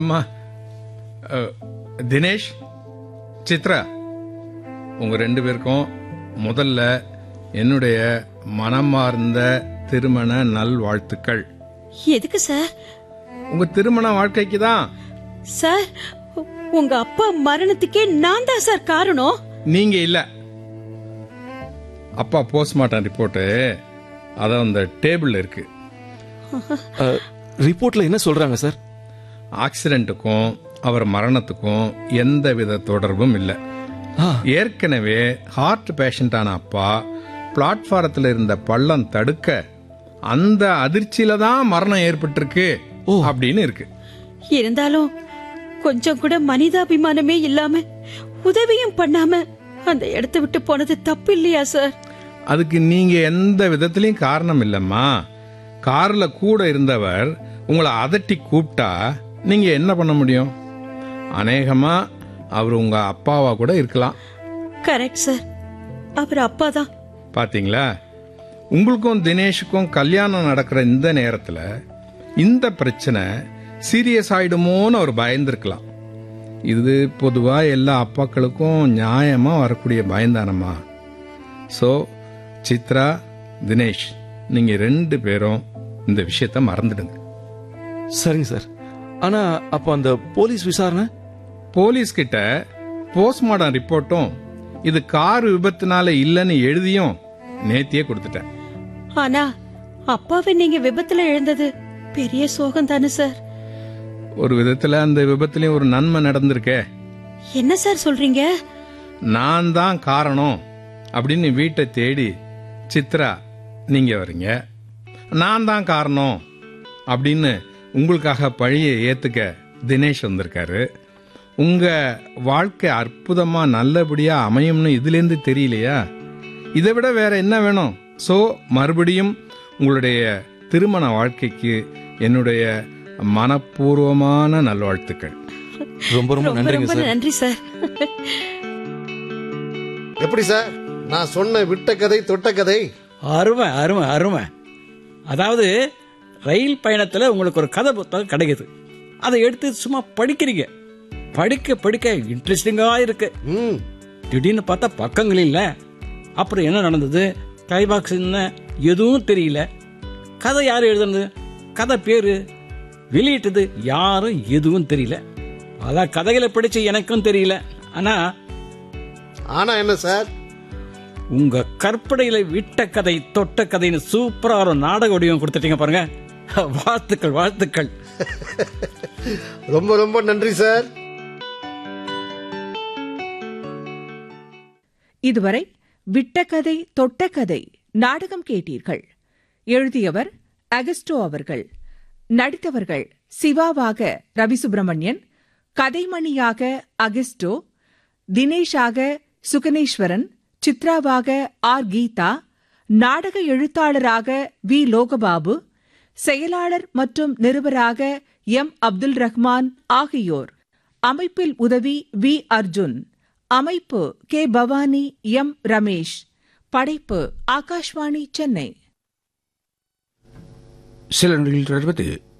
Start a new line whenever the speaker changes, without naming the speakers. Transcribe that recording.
அம்மா அஹ், தினேஷ் சித்ரா உங்க ரெண்டு பேருக்கும் முதல்ல என்னுடைய மனமார்ந்த திருமண நல்வாழ்த்துக்கள்
எதுக்கு சார்
உங்க திருமண வாழ்க்கைக்கு தான்
சார் உங்க அப்பா மரணத்துக்கே நான் தான் சார் காரணம்
நீங்க இல்ல அப்பா போஸ்ட்மார்ட்டம் ரிப்போர்ட்டு அதான் அந்த டேபிள்ல இருக்கு
ரிப்போர்ட்ல என்ன சொல்றாங்க சார்
ஆக்சிடென்ட்டுக்கும் அவர் மரணத்துக்கும் எந்த வித தொடர்பும் இல்லை
ஆ,
ஏற்கனவே ஹார்ட் பேஷண்டான அப்பா பிளாட்பாரத்தில் இருந்த பள்ளம் தடுக்க அந்த அதிர்ச்சியில தான் மரணம் ஏற்பட்டிருக்கு அப்படின்னு இருக்கு
இருந்தாலும் கொஞ்சம் கூட மனிதாபிமானமே இல்லாம உதவியும் பண்ணாம அந்த இடத்த விட்டு போனது தப்பு இல்லையா சார்
அதுக்கு நீங்க எந்த விதத்திலையும் காரணம் இல்லம்மா கார்ல கூட இருந்தவர் உங்களை அதட்டி கூப்பிட்டா நீங்க என்ன பண்ண முடியும் அநேகமா அவர் உங்க அப்பாவா கூட இருக்கலாம்
கரெக்ட் சார் அவர் அப்பா தான்
பாத்தீங்களா உங்களுக்கும் தினேஷுக்கும் கல்யாணம் நடக்கிற இந்த நேரத்துல இந்த பிரச்சனை சீரியஸ் ஆயிடுமோன்னு அவர் பயந்திருக்கலாம் இது பொதுவா எல்லா அப்பாக்களுக்கும் நியாயமா வரக்கூடிய பயந்தானம்மா ஸோ சித்ரா தினேஷ் நீங்க ரெண்டு பேரும் இந்த விஷயத்த மறந்துடுங்க
சரிங்க சார் ஆனா அப்ப அந்த போலீஸ் விசாரணை
போலீஸ் கிட்ட போஸ்ட்மார்டம் ரிப்போர்ட்டும் இது கார் விபத்துனால இல்லைன்னு எழுதியும் நேத்தியே கொடுத்துட்டேன்
ஆனா அப்பாவை நீங்க விபத்துல இழந்தது பெரிய சோகம் தானே சார்
ஒரு விதத்துல அந்த விபத்துலயும் ஒரு நன்மை நடந்திருக்கே
என்ன சார் சொல்றீங்க
நான் தான் காரணம் அப்படின்னு வீட்டை தேடி சித்ரா நீங்க வரீங்க நான் தான் காரணம் அப்படின்னு உங்களுக்காக பழியை ஏத்துக்க தினேஷ் வந்திருக்காரு உங்க வாழ்க்கை அற்புதமா நல்லபடியா அமையும்னு இதுலேருந்து தெரியலையா இதை விட வேற என்ன வேணும் சோ மறுபடியும் உங்களுடைய திருமண வாழ்க்கைக்கு என்னுடைய மனப்பூர்வமான நல்வாழ்த்துக்கள்
ரொம்ப ரொம்ப
ரொம்ப
நன்றிங்க
ரொம்ப
சார்
நன்றி சார்
எப்படி சார் நான் சொன்ன விட்ட கதை தொட்ட கதை
அருமை அருமை அருமை அதாவது ரயில் பயணத்துல உங்களுக்கு ஒரு கதை புத்தகம் கிடைக்குது அதை எடுத்து சும்மா படிக்கிறீங்க படிக்க படிக்க இன்ட்ரெஸ்டிங்கா இருக்கு
ம்
திடீர்னு பார்த்தா பக்கங்கள் இல்ல அப்புறம் என்ன நடந்தது டைபாக்ஸ் என்ன எதுவும் தெரியல கதை யார் எழுதுனது கதை பேரு வெளியிட்டது யாரும் எதுவும் தெரியல அதான் கதைகளை படிச்சு எனக்கும் தெரியல ஆனா
ஆனா என்ன சார்
உங்க கற்பனையில விட்ட கதை தொட்ட கதைன்னு சூப்பரா ஒரு நாடக வடிவம் கொடுத்துட்டீங்க பாருங்க வாழ்த்துக்கள் வாழ்த்துக்கள்
ரொம்ப ரொம்ப நன்றி சார்
இதுவரை விட்டக்கதை தொட்டக்கதை நாடகம் கேட்டீர்கள் எழுதியவர் அகஸ்டோ அவர்கள் நடித்தவர்கள் சிவாவாக ரவி சுப்பிரமணியன் கதைமணியாக அகஸ்டோ தினேஷாக சுகனேஸ்வரன் சித்ராவாக ஆர் கீதா நாடக எழுத்தாளராக வி லோகபாபு செயலாளர் மற்றும் நிருபராக எம் அப்துல் ரஹ்மான் ஆகியோர் அமைப்பில் உதவி வி அர்ஜுன் அமைப்பு கே பவானி எம் ரமேஷ் படைப்பு ஆகாஷ்வாணி சென்னை
சில நொடிகள் தொடர்பது